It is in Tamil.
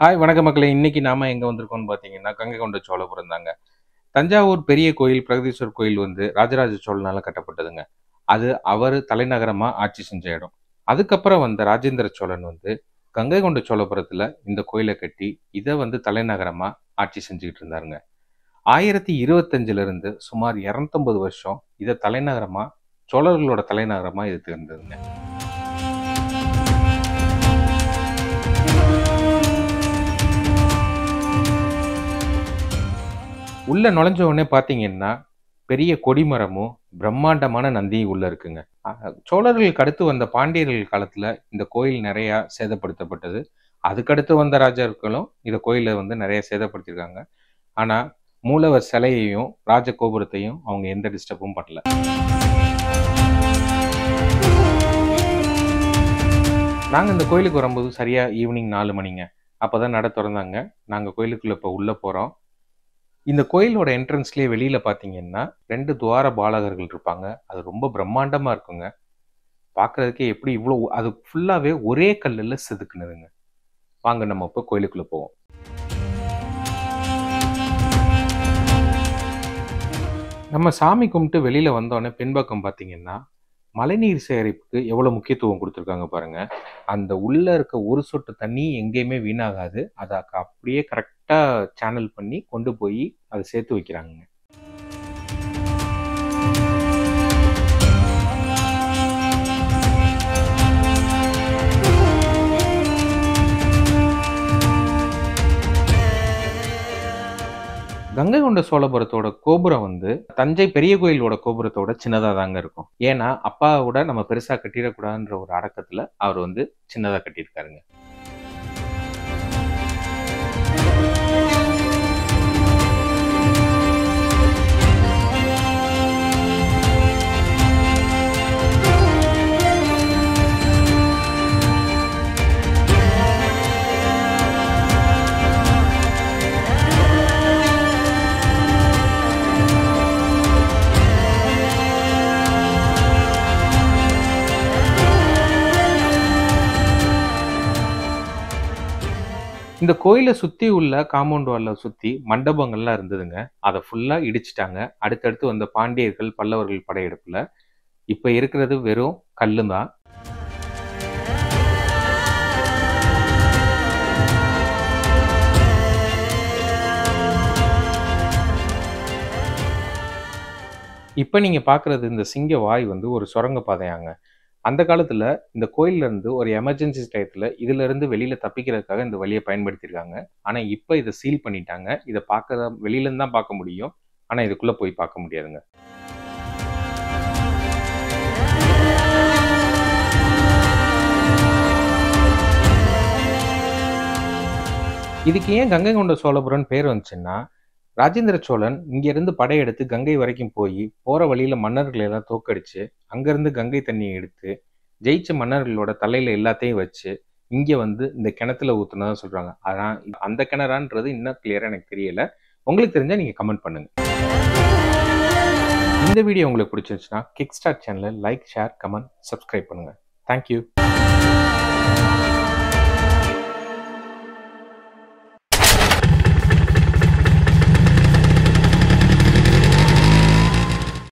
ஹாய் வணக்கம் மக்களே இன்னைக்கு நாம எங்க வந்திருக்கோம்னு பார்த்தீங்கன்னா கங்கை கொண்ட சோழபுரம் தாங்க தஞ்சாவூர் பெரிய கோயில் பிரகதீஸ்வரர் கோயில் வந்து ராஜராஜ சோழனால கட்டப்பட்டதுங்க அது அவர் தலைநகரமா ஆட்சி செஞ்ச இடம் அதுக்கப்புறம் வந்த ராஜேந்திர சோழன் வந்து கங்கை கொண்ட சோழபுரத்துல இந்த கோயிலை கட்டி இதை வந்து தலைநகரமா ஆட்சி செஞ்சுக்கிட்டு இருந்தாருங்க ஆயிரத்தி இருபத்தஞ்சுல இருந்து சுமார் இரநூத்தொன்பது வருஷம் இதை தலைநகரமா சோழர்களோட தலைநகரமா இது இருந்ததுங்க உள்ள நுழைஞ்ச உடனே பார்த்தீங்கன்னா பெரிய கொடிமரமும் பிரம்மாண்டமான நந்தியும் உள்ள இருக்குங்க அஹ் சோழர்களுக்கு அடுத்து வந்த பாண்டியர்கள் காலத்துல இந்த கோயில் நிறைய சேதப்படுத்தப்பட்டது அதுக்கடுத்து வந்த ராஜாக்களும் இந்த கோயிலை வந்து நிறைய சேதப்படுத்தியிருக்காங்க ஆனா மூலவர் சிலையையும் ராஜ கோபுரத்தையும் அவங்க எந்த டிஸ்டர்பும் பண்ணல நாங்க இந்த கோயிலுக்கு வரும்போது சரியா ஈவினிங் நாலு மணிங்க அப்பதான் நட திறந்தாங்க நாங்க கோயிலுக்குள்ள இப்போ உள்ள போறோம் இந்த கோயிலோட என்ட்ரன்ஸ்லயே வெளியில பாத்தீங்கன்னா ரெண்டு துவார பாலகர்கள் இருப்பாங்க அது ரொம்ப பிரம்மாண்டமா இருக்குங்க பார்க்கிறதுக்கே எப்படி இவ்வளோ அது ஃபுல்லாவே ஒரே கல்லுல செதுக்குனதுங்க வாங்க நம்ம இப்போ கோயிலுக்குள்ள போவோம் நம்ம சாமி கும்பிட்டு வெளியில வந்தோடனே பின்பக்கம் பார்த்தீங்கன்னா மழைநீர் சேகரிப்புக்கு எவ்வளவு முக்கியத்துவம் கொடுத்துருக்காங்க பாருங்க அந்த உள்ள இருக்க ஒரு சொட்டு தண்ணி எங்கேயுமே வீணாகாது அதை அப்படியே கரெக்டா சேனல் பண்ணி கொண்டு போய் அதை சேர்த்து வைக்கிறாங்க கங்கை கொண்ட சோழபுரத்தோட கோபுரம் வந்து தஞ்சை பெரிய கோயிலோட கோபுரத்தோட சின்னதா தாங்க இருக்கும் ஏன்னா அப்பாவோட நம்ம பெருசா கட்டிடக்கூடாதுன்ற ஒரு அடக்கத்துல அவர் வந்து சின்னதா கட்டியிருக்காருங்க இந்த கோயிலை சுத்தி உள்ள காம்பவுண்ட் வால்ல சுத்தி மண்டபங்கள்லாம் இருந்ததுங்க அதை ஃபுல்லா இடிச்சிட்டாங்க அடுத்தடுத்து வந்த பாண்டியர்கள் பல்லவர்கள் படையெடுப்புல இப்ப இருக்கிறது வெறும் கல்லு தான் இப்ப நீங்க பாக்குறது இந்த சிங்க வாய் வந்து ஒரு சுரங்க பாதையாங்க அந்த காலத்துல இந்த கோயில்ல இருந்து ஒரு எமர்ஜென்சி டயத்துல இதுல இருந்து வெளியில தப்பிக்கிறதுக்காக இந்த வழியை பயன்படுத்தியிருக்காங்க ஆனா இப்ப இதை சீல் பண்ணிட்டாங்க இதை பார்க்க வெளியில இருந்து தான் பார்க்க முடியும் ஆனா இதுக்குள்ள போய் பார்க்க முடியாதுங்க இதுக்கு ஏன் கங்கை கொண்ட சோழபுரம் பேர் வந்துச்சுன்னா ராஜேந்திர சோழன் இங்கிருந்து படையெடுத்து கங்கை வரைக்கும் போய் போற வழியில மன்னர்களை எல்லாம் தோக்கடிச்சு அங்கிருந்து கங்கை தண்ணியை எடுத்து ஜெயிச்ச மன்னர்களோட தலையில எல்லாத்தையும் வச்சு இங்க வந்து இந்த கிணத்துல ஊத்துனதா சொல்றாங்க ஆனா அந்த கிணறான்றது இன்னும் கிளியரா எனக்கு தெரியல உங்களுக்கு தெரிஞ்சா நீங்க கமெண்ட் பண்ணுங்க இந்த வீடியோ உங்களுக்கு பிடிச்சிருந்துச்சுன்னா கிக் ஸ்டார்ட் சேனலை லைக் ஷேர் கமெண்ட் சப்ஸ்கிரைப் பண்ணுங்க தேங்க்யூ